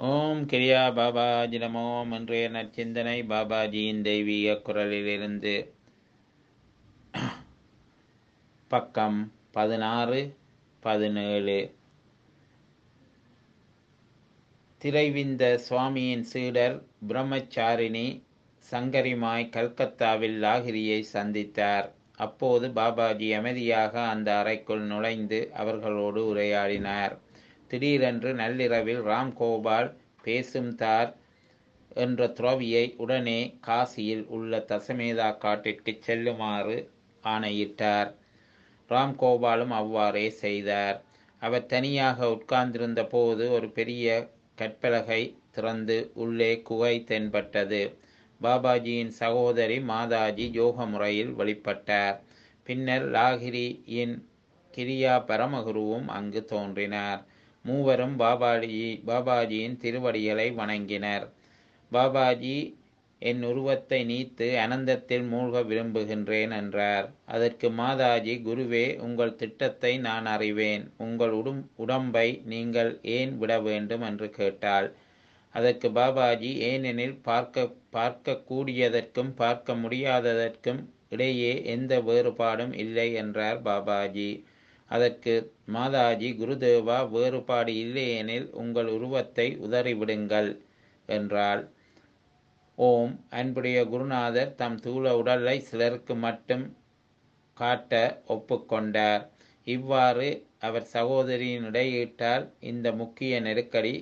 ஓம் கிரியா பாபாஜி நமோம் இன்றைய நற்சிந்தனை பாபாஜியின் தெய்வீக குரலிலிருந்து பக்கம் பதினாறு பதினேழு திரைவிந்த சுவாமியின் சீடர் பிரம்மச்சாரிணி சங்கரிமாய் கல்கத்தாவில் லாகிரியை சந்தித்தார் அப்போது பாபாஜி அமைதியாக அந்த அறைக்குள் நுழைந்து அவர்களோடு உரையாடினார் திடீரென்று நள்ளிரவில் ராம் கோபால் பேசும் தார் என்ற துறவியை உடனே காசியில் உள்ள தசமேதா காட்டிற்கு செல்லுமாறு ஆணையிட்டார் ராம் கோபாலும் அவ்வாறே செய்தார் அவர் தனியாக உட்கார்ந்திருந்த போது ஒரு பெரிய கற்பலகை திறந்து உள்ளே குகை தென்பட்டது பாபாஜியின் சகோதரி மாதாஜி யோக முறையில் வெளிப்பட்டார் பின்னர் லாகிரியின் கிரியா பரமகுருவும் அங்கு தோன்றினார் மூவரும் பாபாஜி பாபாஜியின் திருவடிகளை வணங்கினர் பாபாஜி என் உருவத்தை நீத்து அனந்தத்தில் மூழ்க விரும்புகின்றேன் என்றார் அதற்கு மாதாஜி குருவே உங்கள் திட்டத்தை நான் அறிவேன் உங்கள் உடும் உடம்பை நீங்கள் ஏன் விட வேண்டும் என்று கேட்டாள் அதற்கு பாபாஜி ஏனெனில் பார்க்க பார்க்கக்கூடியதற்கும் பார்க்க முடியாததற்கும் இடையே எந்த வேறுபாடும் இல்லை என்றார் பாபாஜி அதற்கு மாதாஜி குருதேவா வேறுபாடு இல்லையெனில் உங்கள் உருவத்தை உதறிவிடுங்கள் என்றாள் ஓம் அன்புடைய குருநாதர் தம் தூள உடலை சிலருக்கு மட்டும் காட்ட ஒப்புக்கொண்டார் இவ்வாறு அவர் சகோதரியின் இடையீட்டால் இந்த முக்கிய நெருக்கடி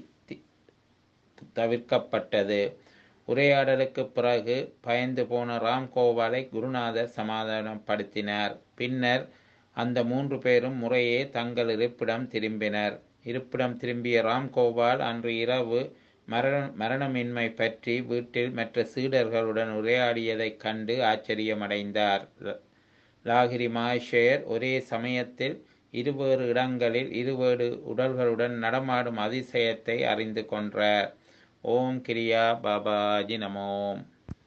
தவிர்க்கப்பட்டது உரையாடலுக்கு பிறகு பயந்து போன ராம் கோபாலை குருநாதர் சமாதானப்படுத்தினார் பின்னர் அந்த மூன்று பேரும் முறையே தங்கள் இருப்பிடம் திரும்பினர் இருப்பிடம் திரும்பிய ராம்கோபால் அன்று இரவு மரண மரணமின்மை பற்றி வீட்டில் மற்ற சீடர்களுடன் உரையாடியதைக் கண்டு ஆச்சரியமடைந்தார் லாகிரி மாஷேர் ஒரே சமயத்தில் இருவேறு இடங்களில் இருவேறு உடல்களுடன் நடமாடும் அதிசயத்தை அறிந்து கொன்றார் ஓம் கிரியா பாபாஜி நமோம்